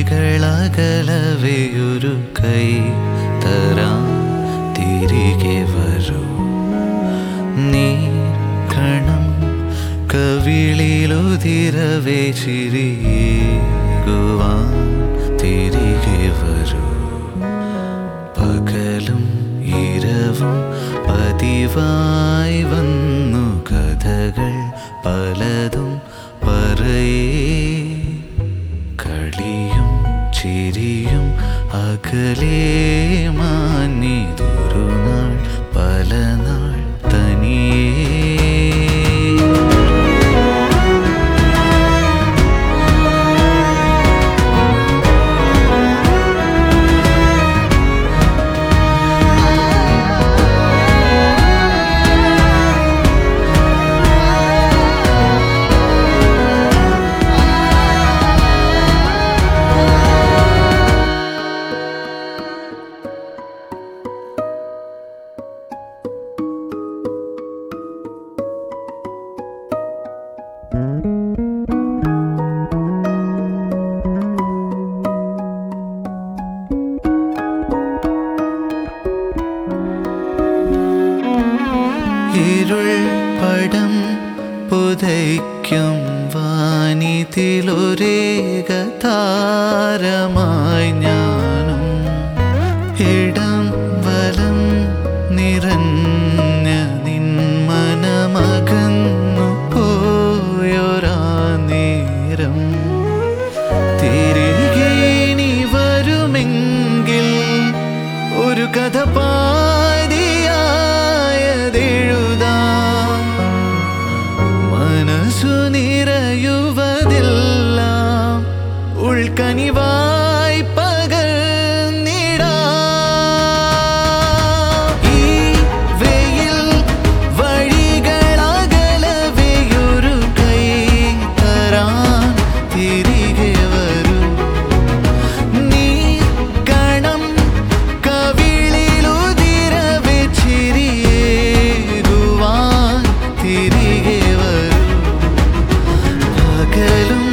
വഴികളകലവെയൊരു കൈ തരാം തിരികെ വരൂ നീ കണം കവിളിലുതിരവേ ചിരിയേകുവാൻ തിരികെ വരൂ പകലും ഇരവും പതിവായി വന്നു കഥകൾ പലതും പറയേ കളിയും ചിരിയും അകലേ മാഞ്ഞിതൊരു നാൾ പല നാൾ തനിയേ ഇരുൾ പടം പുതയ്ക്കും വാനിതിലൊരേക താരമായി ഞാനും ഇടം വലം നിറഞ്ഞ നിൻ മനമകന്നു പോയൊരാ നേരം തിരികെ നീ വരുമെങ്കിൽ ഒരു കഥ പാതിയായതെഴുതാം മനസ്സു നിറയുവതെല്ലാം ഉൾക്കനിവായി പകർന്നിടാം ഈ വെയിൽ വഴികളകലവെയൊരു കൈ തരാൻ തിരികെ വരൂ നീ കണം കവിളിലുതിരവെ ചിരിയേകുവാൻ തിരികെ വരൂ പകലും